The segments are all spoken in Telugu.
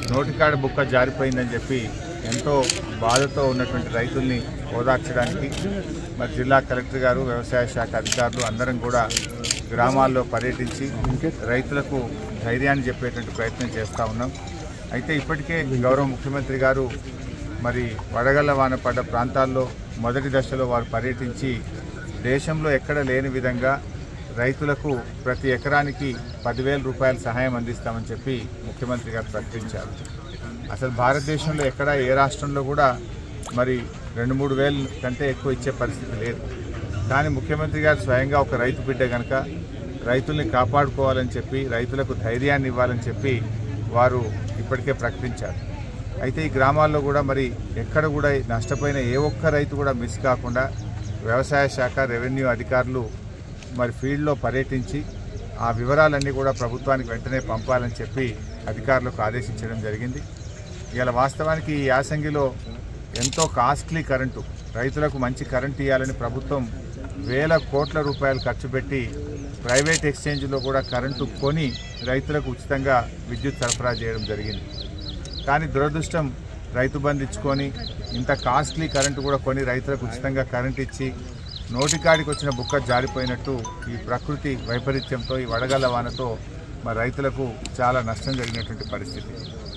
నోటికాడ బుక్క జారిపోయిందని చెప్పి ఎంతో బాధతో ఉన్నటువంటి రైతుల్ని ఓదార్చడానికి మరి జిల్లా కలెక్టర్ గారు వ్యవసాయ శాఖ అధికారులు అందరం కూడా గ్రామాల్లో పర్యటించి రైతులకు ధైర్యాన్ని చెప్పేటువంటి ప్రయత్నం చేస్తూ ఉన్నాం అయితే ఇప్పటికే గౌరవ ముఖ్యమంత్రి గారు మరి వడగళ్ల వాన పడ్డ ప్రాంతాల్లో మొదటి దశలో వారు పర్యటించి దేశంలో ఎక్కడ లేని విధంగా రైతులకు ప్రతి ఎకరానికి పదివేల రూపాయల సహాయం అందిస్తామని చెప్పి ముఖ్యమంత్రి గారు ప్రకటించారు అసలు భారతదేశంలో ఎక్కడ ఏ రాష్ట్రంలో కూడా మరి రెండు మూడు వేలు కంటే ఎక్కువ ఇచ్చే పరిస్థితి లేదు కానీ ముఖ్యమంత్రి గారు స్వయంగా ఒక రైతు బిడ్డ కనుక రైతుల్ని కాపాడుకోవాలని చెప్పి రైతులకు ధైర్యాన్ని ఇవ్వాలని చెప్పి వారు ఇప్పటికే ప్రకటించారు అయితే ఈ గ్రామాల్లో కూడా మరి ఎక్కడ కూడా నష్టపోయిన ఏ ఒక్క రైతు కూడా మిస్ కాకుండా వ్యవసాయ శాఖ రెవెన్యూ అధికారులు మరి ఫీల్డ్లో పర్యటించి ఆ వివరాలన్నీ కూడా ప్రభుత్వానికి వెంటనే పంపాలని చెప్పి అధికారులకు ఆదేశించడం జరిగింది ఇవాళ వాస్తవానికి ఈ యాసంగిలో ఎంతో కాస్ట్లీ కరెంటు రైతులకు మంచి కరెంటు ఇవ్వాలని ప్రభుత్వం వేల కోట్ల రూపాయలు ఖర్చు పెట్టి ప్రైవేట్ ఎక్స్చేంజ్లో కూడా కరెంటు కొని రైతులకు ఉచితంగా విద్యుత్ సరఫరా చేయడం జరిగింది కానీ దురదృష్టం రైతు బంధు ఇచ్చుకొని ఇంత కాస్ట్లీ కరెంటు కూడా కొని రైతులకు ఉచితంగా కరెంట్ ఇచ్చి నోటికాడికి వచ్చిన బుక్క జారిపోయినట్టు ఈ ప్రకృతి వైపరీత్యంతో ఈ వడగళ్ల వానతో మరి రైతులకు చాలా నష్టం జరిగినటువంటి పరిస్థితి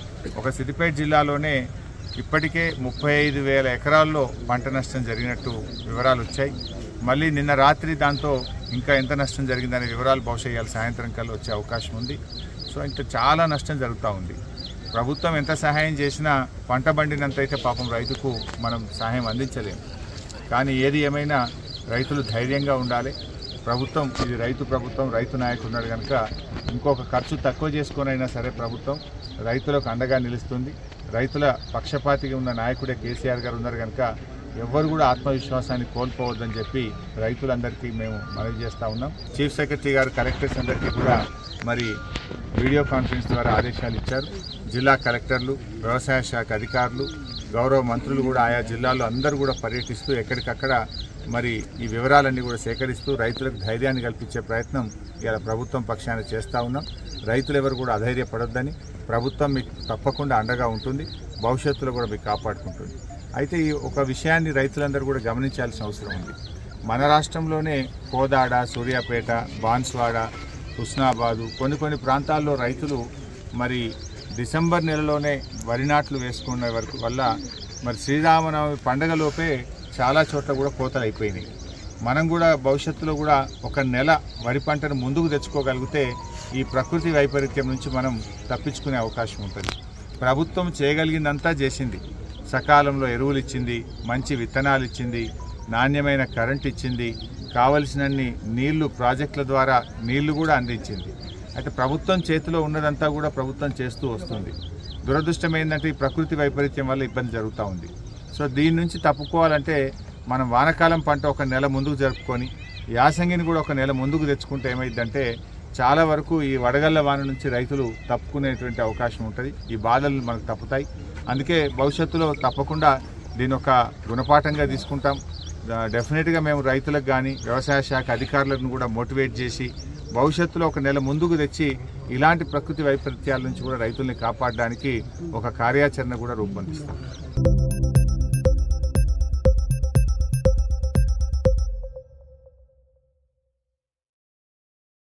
ఒక సిద్దిపేట జిల్లాలోనే ఇప్పటికే ముప్పై ఐదు వేల ఎకరాల్లో పంట నష్టం జరిగినట్టు వివరాలు వచ్చాయి మళ్ళీ నిన్న రాత్రి దాంతో ఇంకా ఎంత నష్టం జరిగిందనే వివరాలు బహుశా ఇవాళ సాయంత్రం కల్లా వచ్చే అవకాశం ఉంది సో ఇంకా చాలా నష్టం జరుగుతూ ఉంది ప్రభుత్వం ఎంత సహాయం చేసినా పంట బండినంత అయితే పాపం రైతుకు మనం సహాయం అందించలేము కానీ ఏది ఏమైనా రైతులు ధైర్యంగా ఉండాలి ప్రభుత్వం ఇది రైతు ప్రభుత్వం రైతు నాయకుడు ఉన్నాడు కనుక ఇంకొక ఖర్చు తక్కువ చేసుకొనైనా సరే ప్రభుత్వం రైతులకు అండగా నిలుస్తుంది రైతుల పక్షపాతిగా ఉన్న నాయకుడే కేసీఆర్ గారు ఉన్నారు కనుక ఎవ్వరు కూడా ఆత్మవిశ్వాసాన్ని కోల్పోవద్దని చెప్పి రైతులందరికీ మేము మనవి చేస్తూ ఉన్నాం చీఫ్ సెక్రటరీ గారు కలెక్టర్స్ అందరికీ కూడా మరి వీడియో కాన్ఫరెన్స్ ద్వారా ఆదేశాలు ఇచ్చారు జిల్లా కలెక్టర్లు వ్యవసాయ శాఖ అధికారులు గౌరవ మంత్రులు కూడా ఆయా జిల్లాల్లో అందరూ కూడా పర్యటిస్తూ ఎక్కడికక్కడ మరి ఈ వివరాలన్నీ కూడా సేకరిస్తూ రైతులకు ధైర్యాన్ని కల్పించే ప్రయత్నం ఇలా ప్రభుత్వం పక్షాన చేస్తూ ఉన్నాం రైతులు ఎవరు కూడా అధైర్యపడొద్దని ప్రభుత్వం మీకు తప్పకుండా అండగా ఉంటుంది భవిష్యత్తులో కూడా మీకు కాపాడుకుంటుంది అయితే ఈ ఒక విషయాన్ని రైతులందరూ కూడా గమనించాల్సిన అవసరం ఉంది మన రాష్ట్రంలోనే కోదాడ సూర్యాపేట బాన్స్వాడ హుస్నాబాదు కొన్ని కొన్ని ప్రాంతాల్లో రైతులు మరి డిసెంబర్ నెలలోనే వరి నాట్లు వేసుకున్న వరకు వల్ల మరి శ్రీరామనవమి పండగలోపే చాలా చోట్ల కూడా కోతలు అయిపోయినాయి మనం కూడా భవిష్యత్తులో కూడా ఒక నెల వరి పంటను ముందుకు తెచ్చుకోగలిగితే ఈ ప్రకృతి వైపరీత్యం నుంచి మనం తప్పించుకునే అవకాశం ఉంటుంది ప్రభుత్వం చేయగలిగిందంతా చేసింది సకాలంలో ఎరువులు ఇచ్చింది మంచి విత్తనాలు ఇచ్చింది నాణ్యమైన కరెంట్ ఇచ్చింది కావలసినన్ని నీళ్లు ప్రాజెక్టుల ద్వారా నీళ్లు కూడా అందించింది అయితే ప్రభుత్వం చేతిలో ఉన్నదంతా కూడా ప్రభుత్వం చేస్తూ వస్తుంది దురదృష్టం ఏంటంటే ఈ ప్రకృతి వైపరీత్యం వల్ల ఇబ్బంది జరుగుతూ ఉంది సో దీని నుంచి తప్పుకోవాలంటే మనం వానకాలం పంట ఒక నెల ముందుకు జరుపుకొని యాసంగిని కూడా ఒక నెల ముందుకు తెచ్చుకుంటే ఏమైందంటే చాలా వరకు ఈ వడగళ్ల వాన నుంచి రైతులు తప్పుకునేటువంటి అవకాశం ఉంటుంది ఈ బాధలు మనకు తప్పుతాయి అందుకే భవిష్యత్తులో తప్పకుండా దీని ఒక గుణపాఠంగా తీసుకుంటాం దా- డెఫినెట్గా మేము రైతులకు కానీ వ్యవసాయ శాఖ అధికారులను కూడా మోటివేట్ చేసి భవిష్యత్తులో ఒక నెల ముందుకు తెచ్చి ఇలాంటి ప్రకృతి వైపరీత్యాల నుంచి కూడా రైతుల్ని కాపాడడానికి ఒక కార్యాచరణ కూడా రూపొందిస్తాం